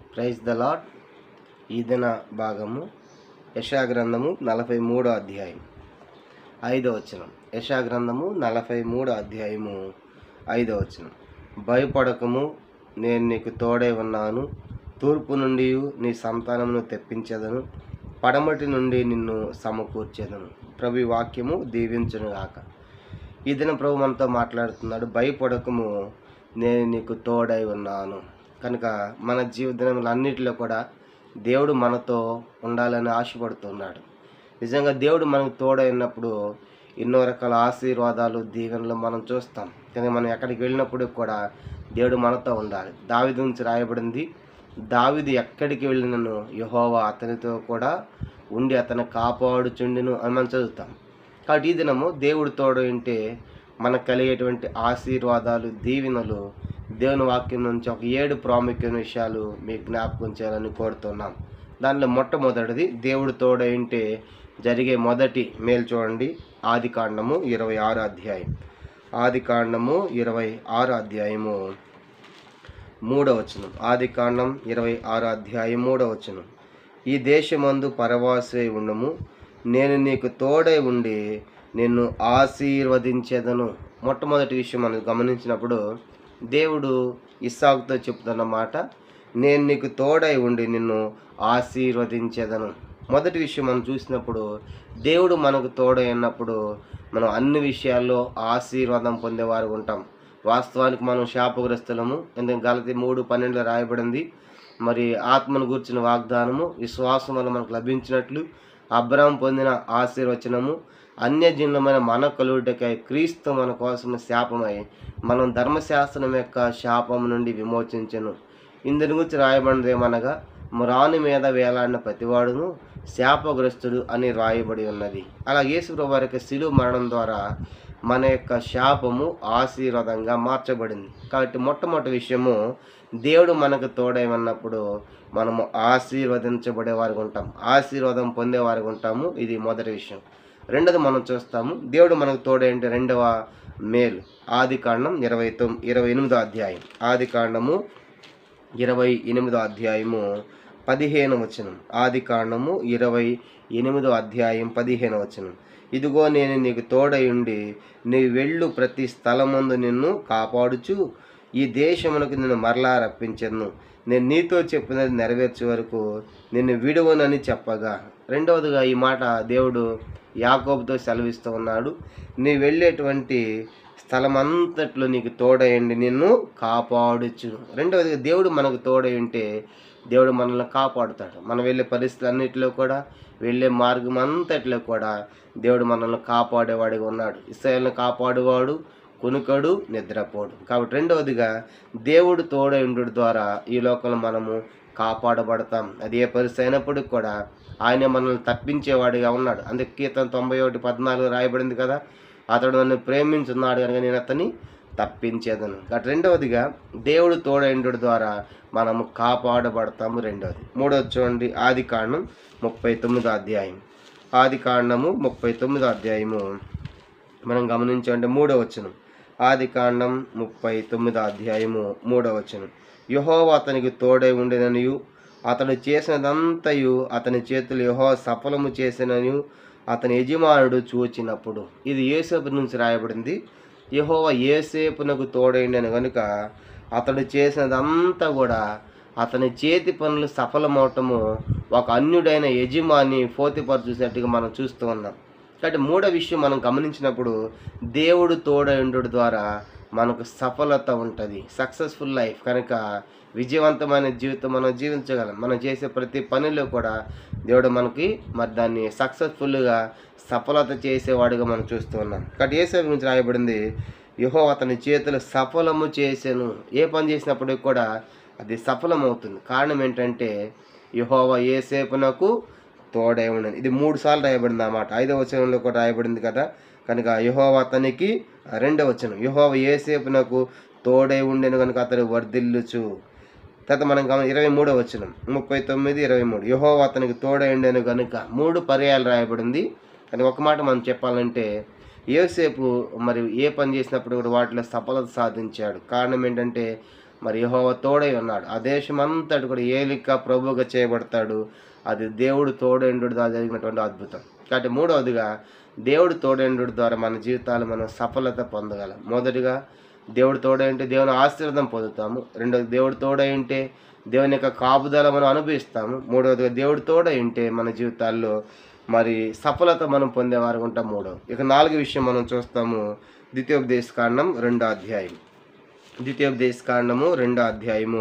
praise the lord ఈ దిన భాగము యశాగ్రంథము నలభై మూడో అధ్యాయం ఐదో వచనం యశాగ్రంథము నలభై మూడో అధ్యాయము ఐదో వచనం భయపడకము నేను నీకు తోడై ఉన్నాను తూర్పు నుండి నీ సంతానమును తెప్పించేదను పడమటి నుండి నిన్ను సమకూర్చేదను ప్రభు ఈ వాక్యము దీవించును గాక ఈ దిన ప్రభు మనతో మాట్లాడుతున్నాడు భయపడకము నేను నీకు తోడై ఉన్నాను కనుక మన జీవితంలో అన్నిటిలో కూడా దేవుడు మనతో ఉండాలని ఆశపడుతున్నాడు నిజంగా దేవుడు మనకు తోడై ఉన్నప్పుడు ఎన్నో రకాల ఆశీర్వాదాలు దీవెనలు మనం చూస్తాం కానీ మనం ఎక్కడికి వెళ్ళినప్పుడు కూడా దేవుడు మనతో ఉండాలి దావిది నుంచి రాయబడింది దావిది ఎక్కడికి వెళ్ళినను యహోవా అతనితో కూడా ఉండి అతను కాపాడుచుండిను అని మనం చదువుతాం కాబట్టి ఈ దినము దేవుడు తోడు ఉంటే మనకు కలిగేటువంటి ఆశీర్వాదాలు దీవెనలు దేవుని వాక్యం నుంచి ఒక ఏడు ప్రాముఖ్యమైన విషయాలు మీకు జ్ఞాపకం చేయాలని కోరుతున్నాం దానిలో మొట్టమొదటిది దేవుడు తోడు ఉంటే జరిగే మొదటి మేలు చూడండి ఆది కాండము ఇరవై ఆరు అధ్యాయం ఆది కాండము ఇరవై ఆరు అధ్యాయము మూడవ వచనం ఆది కాండం ఇరవై ఆరు అధ్యాయం మూడవ వచనం ఈ దేశమందు పరవాసై ఉండము నేను నీకు తోడై ఉండి నిన్ను ఆశీర్వదించేదను మొట్టమొదటి విషయం మనం గమనించినప్పుడు దేవుడు ఇస్సాకుతో చెప్తున్న మాట నేను నీకు తోడై ఉండి నిన్ను ఆశీర్వదించేదను మొదటి విషయం మనం చూసినప్పుడు దేవుడు మనకు తోడై ఉన్నప్పుడు మనం అన్ని విషయాల్లో ఆశీర్వాదం పొందేవారు ఉంటాం వాస్తవానికి మనం శాపగ్రస్తులము ఎందుకంటే గలతి మూడు పన్నెండులో రాయబడింది మరి ఆత్మను గూర్చిన వాగ్దానము విశ్వాసం వల్ల మనకు లభించినట్లు అబ్రాహం పొందిన ఆశీర్వచనము అన్యజనులమైన మన కలుగుటకై క్రీస్తు మన కోసం శాపమై మనం ధర్మశాస్త్రం యొక్క శాపం నుండి విమోచించను ఇందుని గురించి రాయబడినది ఏమనగా మురాని మీద వేలాడిన ప్రతివాడును శాపగ్రస్తుడు అని రాయబడి ఉన్నది అలా యేసుప్రభు వారి యొక్క శిలువ మరణం ద్వారా మన యొక్క శాపము ఆశీర్వాదంగా మార్చబడింది కాబట్టి మొట్టమొదటి విషయము దేవుడు మనకు తోడై ఉన్నప్పుడు మనము ఆశీర్వదించబడేవారు ఉంటాం ఆశీర్వాదం పొందేవారు ఉంటాము ఇది మొదటి విషయం రెండోది మనం చూస్తాము దేవుడు మనకు తోడై అంటే రెండవ మేలు ఆది కాండం ఇరవై తొమ్మిది ఇరవై ఎనిమిదో అధ్యాయం ఆది కాండము ఇరవై ఎనిమిదో అధ్యాయము పదిహేను వచనం ఆది కాండము ఇరవై ఎనిమిదో అధ్యాయం పదిహేను వచనం ఇదిగో నేను నీకు తోడై ఉండి నీ వెళ్ళు ప్రతి స్థలమందు నిన్ను కాపాడుచు ఈ దేశమునకు నిన్ను మరలా రప్పించను నేను నీతో చెప్పినది నెరవేర్చే వరకు నిన్ను విడువనని చెప్పగా రెండవదిగా ఈ మాట దేవుడు యాకోబుతో సెలవిస్తూ ఉన్నాడు నీ వెళ్ళేటువంటి స్థలమంతట్లో నీకు తోడయండి నిన్ను కాపాడుచు రెండవదిగా దేవుడు మనకు తోడై ఉంటే దేవుడు మనల్ని కాపాడుతాడు మనం వెళ్ళే పరిస్థితులు అన్నిటిలో కూడా వెళ్ళే మార్గం అంతట్లో కూడా దేవుడు మనల్ని కాపాడేవాడిగా ఉన్నాడు ఇస్రాయల్ని కాపాడేవాడు కునుకడు నిద్రపోడు కాబట్టి రెండవదిగా దేవుడు తోడై ఉండు ద్వారా ఈ లోకంలో మనము కాపాడబడతాం అది ఏ పరిస్థితి అయినప్పటికి కూడా ఆయన మనల్ని తప్పించేవాడిగా ఉన్నాడు అందుకే కీర్తన తొంభై ఒకటి పద్నాలుగు రాయబడింది కదా అతడు నన్ను ప్రేమించున్నాడు కనుక నేను అతన్ని తప్పించేదను కాబట్టి రెండవదిగా దేవుడు తోడైండు ద్వారా మనము కాపాడబడతాము రెండవది మూడవది చూడండి ఆది కాండం ముప్పై తొమ్మిదో అధ్యాయం ఆది కాండము ముప్పై తొమ్మిదో అధ్యాయము మనం గమనించండి మూడో వచనం ఆది కాండం ముప్పై తొమ్మిదో అధ్యాయము మూడో వచనం యహోవ అతనికి తోడై ఉండేననియు అతడు చేసినదంతయు అతని చేతులు యహో సఫలము చేసిననియు అతని యజమానుడు చూచినప్పుడు ఇది ఏసేపు నుంచి రాయబడింది యహోవ ఏసేపునకు తోడైండని కనుక అతడు చేసినదంతా కూడా అతని చేతి పనులు సఫలమవటము ఒక అన్యుడైన యజమాని ఫోతిపరు చూసినట్టుగా మనం చూస్తూ ఉన్నాం కాబట్టి మూడో విషయం మనం గమనించినప్పుడు దేవుడు తోడైండు ద్వారా మనకు సఫలత ఉంటుంది సక్సెస్ఫుల్ లైఫ్ కనుక విజయవంతమైన జీవితం మనం జీవించగలం మనం చేసే ప్రతి పనిలో కూడా దేవుడు మనకి మరి దాన్ని సక్సెస్ఫుల్గా సఫలత చేసేవాడిగా మనం చూస్తూ ఉన్నాం కాబట్టి ఏసే గురించి రాయబడింది యహో అతని చేతులు సఫలము చేసాను ఏ పని చేసినప్పటికి కూడా అది సఫలమవుతుంది కారణం ఏంటంటే యహోవ ఏసేపునకు తోడై ఉండను ఇది మూడు సార్లు రాయబడింది అన్నమాట ఐదవ వచనంలో కూడా రాయబడింది కదా కనుక యహోవ అతనికి రెండవ వచనం యహోవ ఏసేపునకు తోడై ఉండెను కనుక అతడు వర్ధిల్లుచు తర్వాత మనం గమ ఇరవై మూడో వచనం ముప్పై తొమ్మిది ఇరవై మూడు యహోవ అతనికి తోడై ఉండెను కనుక మూడు పర్యాలు రాయబడింది కానీ ఒక మాట మనం చెప్పాలంటే ఏసేపు మరి ఏ పని చేసినప్పుడు కూడా వాటిలో సఫలత సాధించాడు కారణం ఏంటంటే మరి యెహోవా తోడై ఉన్నాడు ఆ దేశం అంతటి కూడా ఏలిక ప్రభువుగా చేయబడతాడు అది దేవుడు తోడేండు ద్వారా జరిగినటువంటి అద్భుతం కాబట్టి మూడవదిగా దేవుడు తోడేండు ద్వారా మన జీవితాలు మనం సఫలత పొందగలం మొదటిగా దేవుడు తోడై ఉంటే దేవుని ఆశీర్వాదం పొందుతాము రెండవది దేవుడు తోడై ఉంటే దేవుని యొక్క కాపుదల మనం అనుభవిస్తాము మూడవదిగా దేవుడు తోడై ఉంటే మన జీవితాల్లో మరి సఫలత మనం పొందేవారు ఉంటాం మూడవ ఇక నాలుగు విషయం మనం చూస్తాము ద్వితీయోపదేశ కాండం రెండో అధ్యాయం ద్వితీయోపదేశ కాండము రెండో అధ్యాయము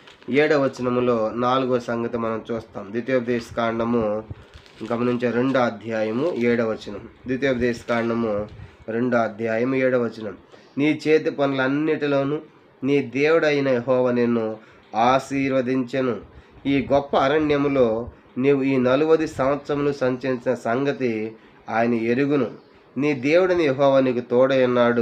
ఏడవ వచనములో నాలుగో సంగతి మనం చూస్తాం ద్వితీయోపదేశ కాండము గమనించే రెండో అధ్యాయము ఏడవ వచనం ద్వితీయోపదేశ కాండము రెండో అధ్యాయము ఏడవ వచనం నీ చేతి పనులన్నిటిలోనూ నీ దేవుడైన యెహోవ నిన్ను ఆశీర్వదించెను ఈ గొప్ప అరణ్యములో నీవు ఈ నలువది సంవత్సరములు సంచరించిన సంగతి ఆయన ఎరుగును నీ దేవుడిని యెహోవా నీకు తోడై ఉన్నాడు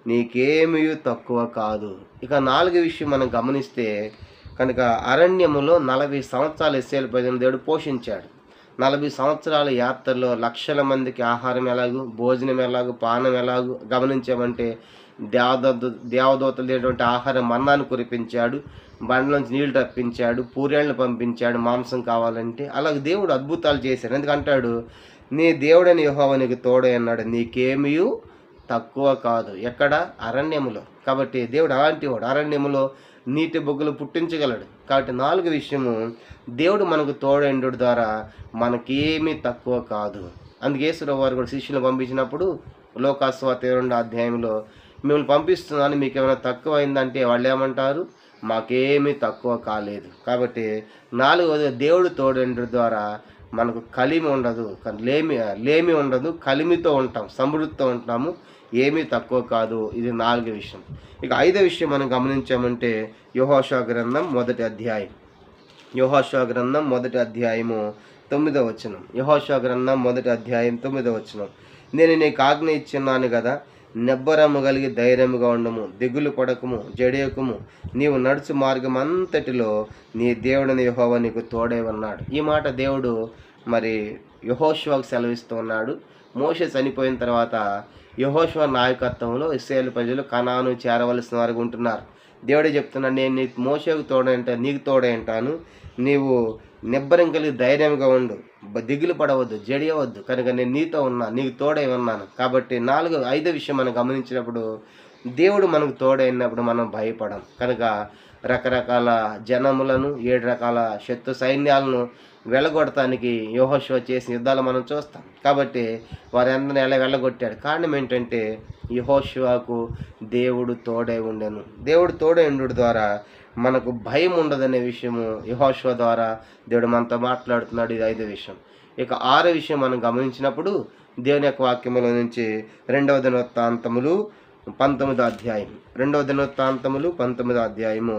నీకేమీ తక్కువ కాదు ఇక నాలుగు విషయం మనం గమనిస్తే కనుక అరణ్యములో నలభై సంవత్సరాలు ఇస్రాయేల్ ప్రజలను దేవుడు పోషించాడు నలభై సంవత్సరాల యాత్రలో లక్షల మందికి ఆహారం ఎలాగు భోజనం ఎలాగు పానం ఎలాగు గమనించామంటే దేవదూత దేవదూతలు తినేటువంటి ఆహారం మన్నాను కురిపించాడు బండ్లోంచి నీళ్లు రప్పించాడు పూరేళ్ళను పంపించాడు మాంసం కావాలంటే అలాగే దేవుడు అద్భుతాలు చేశాడు ఎందుకంటాడు నీ దేవుడని యెహోవా నీకు తోడే అన్నాడు నీకేమీ తక్కువ కాదు ఎక్కడ అరణ్యములో కాబట్టి దేవుడు అలాంటి వాడు అరణ్యములో నీటి బొగ్గులు పుట్టించగలడు కాబట్టి నాలుగు విషయము దేవుడు మనకు తోడైండు ద్వారా మనకేమీ తక్కువ కాదు అందుకే యేసురావు వారు కూడా శిష్యులు పంపించినప్పుడు లోకాస్వాత రెండు అధ్యాయంలో మిమ్మల్ని పంపిస్తున్నాను మీకు ఏమైనా తక్కువ అయిందంటే వాళ్ళు ఏమంటారు మాకేమీ తక్కువ కాలేదు కాబట్టి నాలుగవది దేవుడు తోడైండు ద్వారా మనకు కలిమి ఉండదు కానీ లేమి లేమి ఉండదు కలిమితో ఉంటాం సమృద్ధితో ఉంటాము ఏమీ తక్కువ కాదు ఇది నాలుగో విషయం ఇక ఐదో విషయం మనం గమనించామంటే యోహోషా గ్రంథం మొదటి అధ్యాయం యోహోషా గ్రంథం మొదటి అధ్యాయము తొమ్మిదో వచనం యహోషా గ్రంథం మొదటి అధ్యాయం తొమ్మిదో వచనం నేను నీకు ఆజ్ఞ ఇచ్చున్నాను కదా నెబ్బరము కలిగి ధైర్యముగా ఉండము దిగులు పడకము జడేయకము నీవు నడుచు మార్గం అంతటిలో నీ దేవుడిని యహోవ నీకు తోడే ఉన్నాడు ఈ మాట దేవుడు మరి యహోష్వాకు సెలవిస్తూ ఉన్నాడు మోషే చనిపోయిన తర్వాత యహోష్వా నాయకత్వంలో ఇస్రాయేల్ ప్రజలు కనాను చేరవలసిన వారు ఉంటున్నారు దేవుడే చెప్తున్నాడు నేను నీకు మోషకు తోడంట నీకు తోడే అంటాను నీవు నిబ్బరం కలిగి ధైర్యంగా ఉండు బ- దిగులు పడవద్దు జడియవద్దు కనుక నేను నీతో ఉన్నా నీకు తోడై ఉన్నాను కాబట్టి నాలుగు ఐదో విషయం మనం గమనించినప్పుడు దేవుడు మనకు తోడైనప్పుడు మనం భయపడం కనుక రకరకాల జనములను ఏడు రకాల శత్రు సైన్యాలను వెళ్ళగొడటానికి యోహోశివ చేసిన యుద్ధాలు మనం చూస్తాం కాబట్టి వారందరిని ఎలా వెళ్ళగొట్టాడు కారణం ఏంటంటే యహోశివాకు దేవుడు తోడై ఉండెను దేవుడు తోడై ఉండు ద్వారా మనకు భయం ఉండదనే విషయము యహోశివ ద్వారా దేవుడు మనతో మాట్లాడుతున్నాడు ఇది ఐదో విషయం ఇక ఆరో విషయం మనం గమనించినప్పుడు దేవుని యొక్క వాక్యములో నుంచి రెండవ దినవృత్తాంతములు పంతొమ్మిదో అధ్యాయం రెండవ దినవృత్తాంతములు పంతొమ్మిదో అధ్యాయము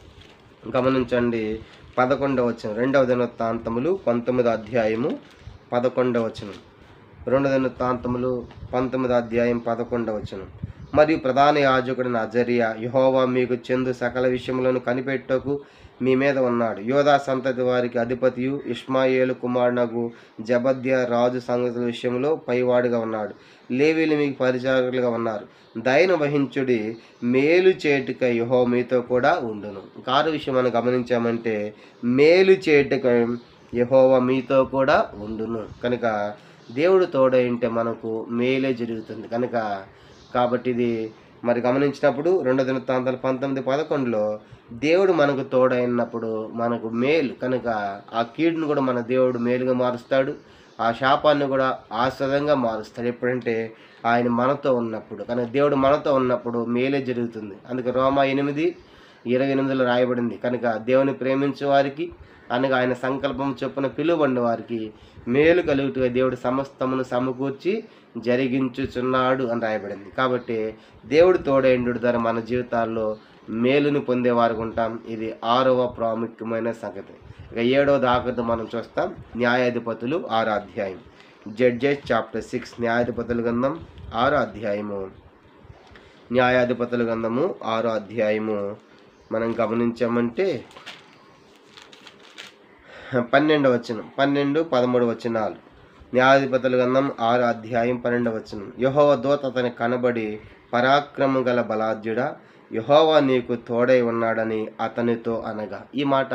గమనించండి పదకొండవ వచనం రెండవ దినవృత్తాంతములు పంతొమ్మిదో అధ్యాయము పదకొండవ వచనం రెండు దినవృత్తాంతములు పంతొమ్మిదో అధ్యాయం పదకొండవ వచనం మరియు ప్రధాన యాజకుడిని అజరియా యహోవా మీకు చెందు సకల విషయములను కనిపెట్టకు మీ మీద ఉన్నాడు యోధా సంతతి వారికి అధిపతియు ఇష్మాయేలు కుమారునగు జబద్య రాజు సంగతుల విషయంలో పైవాడుగా ఉన్నాడు లేవీలు మీకు పరిచారకులుగా ఉన్నారు దయను వహించుడి మేలు చేటుక యహో మీతో కూడా ఉండును కారు విషయం మనం గమనించామంటే మేలు చేటుక యహోవ మీతో కూడా ఉండును కనుక దేవుడు తోడై ఉంటే మనకు మేలే జరుగుతుంది కనుక కాబట్టి ఇది మరి గమనించినప్పుడు రెండో దినతాంతాలు పంతొమ్మిది పదకొండులో దేవుడు మనకు తోడైనప్పుడు మనకు మేలు కనుక ఆ కీడును కూడా మన దేవుడు మేలుగా మారుస్తాడు ఆ శాపాన్ని కూడా ఆస్వాదంగా మారుస్తాడు ఎప్పుడంటే ఆయన మనతో ఉన్నప్పుడు కనుక దేవుడు మనతో ఉన్నప్పుడు మేలే జరుగుతుంది అందుకే రోమా ఎనిమిది ఇరవై ఎనిమిదిలో రాయబడింది కనుక దేవుని ప్రేమించే వారికి అనగా ఆయన సంకల్పం చొప్పున పిలువబడిన వారికి మేలు కలుగుతుగా దేవుడు సమస్తమును సమకూర్చి జరిగించుచున్నాడు అని రాయబడింది కాబట్టి దేవుడు తోడైండు ద్వారా మన జీవితాల్లో మేలుని పొందేవారు ఉంటాం ఇది ఆరవ ప్రాముఖ్యమైన సంగతి ఇక ఏడవ దాకత మనం చూస్తాం న్యాయాధిపతులు ఆరో అధ్యాయం జడ్జెస్ చాప్టర్ సిక్స్ న్యాయాధిపతుల గ్రంథం ఆరో అధ్యాయము న్యాయాధిపతుల గ్రంథము ఆరో అధ్యాయము మనం గమనించామంటే పన్నెండు వచనం పన్నెండు పదమూడు వచనాలు న్యాయాధిపతుల గ్రంథం ఆరు అధ్యాయం పన్నెండు వచనం యహోవ దూత అతని కనబడి పరాక్రమం గల బలాధ్యుడా యహోవా నీకు తోడై ఉన్నాడని అతనితో అనగా ఈ మాట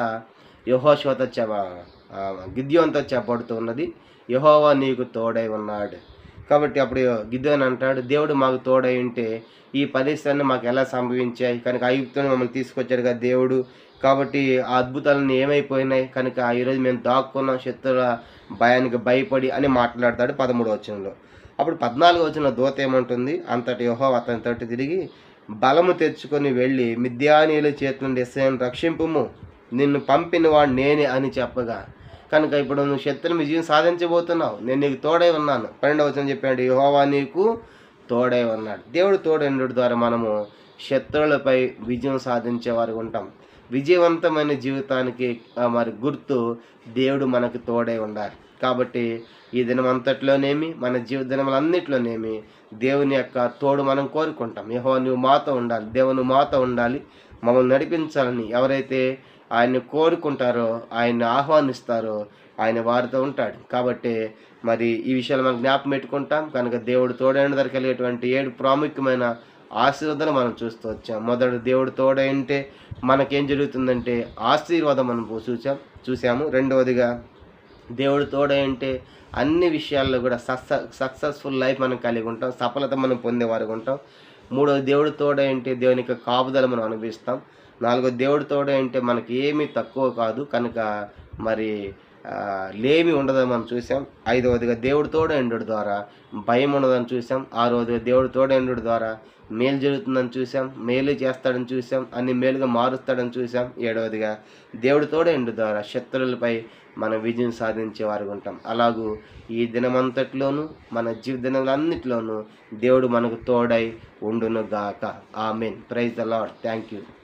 యహోశోత చెవ గిద్యోన్తో చెప్పబడుతున్నది యహోవా నీకు తోడై ఉన్నాడు కాబట్టి అప్పుడు గిద్యోన్ అంటాడు దేవుడు మాకు తోడై ఉంటే ఈ పరిస్థితులను మాకు ఎలా సంభవించాయి కనుక ఐగుప్తుని మమ్మల్ని తీసుకొచ్చాడు కదా దేవుడు కాబట్టి ఆ అద్భుతాలన్నీ ఏమైపోయినాయి కనుక ఈరోజు మేము దాక్కున్నాం శత్రుల భయానికి భయపడి అని మాట్లాడతాడు పదమూడు వచనంలో అప్పుడు పద్నాలుగు వచ్చిన దూత ఏమంటుంది అంతటి యహో అతని తోటి తిరిగి బలము తెచ్చుకొని వెళ్ళి మిద్యానీయుల చేతి నుండి ఎస్ఐని రక్షింపుము నిన్ను పంపిన వాడు నేనే అని చెప్పగా కనుక ఇప్పుడు నువ్వు శత్రుని విజయం సాధించబోతున్నావు నేను నీకు తోడై ఉన్నాను పన్నెండవ వచనం చెప్పాడు యహోవా నీకు తోడై ఉన్నాడు దేవుడు తోడైనడు ద్వారా మనము శత్రువులపై విజయం సాధించే వారు ఉంటాం విజయవంతమైన జీవితానికి ఆ, మరి గుర్తు దేవుడు మనకు తోడై ఉండాలి కాబట్టి ఈ దినమంతట్లోనేమి మన జీవిత దినములన్నిటిలోనేమి దేవుని యొక్క తోడు మనం కోరుకుంటాం యహో నువ్వు మాతో ఉండాలి దేవుని మాతో ఉండాలి మమ్మల్ని నడిపించాలని ఎవరైతే ఆయన్ని కోరుకుంటారో ఆయన్ని ఆహ్వానిస్తారో ఆయన వారితో ఉంటాడు కాబట్టి మరి ఈ విషయాలు మనం జ్ఞాపకం పెట్టుకుంటాం కనుక దేవుడు తోడైన ధర కలిగేటువంటి ఏడు ప్రాముఖ్యమైన ఆశీర్వాదాలు మనం చూస్తూ వచ్చాం మొదటి దేవుడు తోడైంటే మనకేం జరుగుతుందంటే ఆశీర్వాదం మనం చూసాం చూసాము రెండవదిగా దేవుడు తోడైంటే అన్ని విషయాల్లో కూడా సక్సెస్ సక్సెస్ఫుల్ లైఫ్ మనం కలిగి ఉంటాం సఫలత మనం పొందేవారుగా ఉంటాం మూడవది దేవుడు తోడైంటే దేవుని యొక్క కాపుదల మనం అనుభవిస్తాం నాలుగో దేవుడు తోడైంటే మనకి ఏమీ తక్కువ కాదు కనుక మరి ఆ, లేమి ఉండదని మనం చూసాం ఐదవదిగా దేవుడు తోడైండు ద్వారా భయం ఉండదని చూసాం ఆరవదిగా దేవుడు తోడైండు ద్వారా మేలు జరుగుతుందని చూసాం మేలు చేస్తాడని చూసాం అన్ని మేలుగా మారుస్తాడని చూసాం ఏడవదిగా దేవుడు తోడైండు ద్వారా శత్రువులపై మన విజయం సాధించే వారు ఉంటాం అలాగూ ఈ దినమంతట్లోనూ మన జీవిత దినములన్నిటిలోనూ దేవుడు మనకు తోడై ఉండును గాక amen praise the lord thank you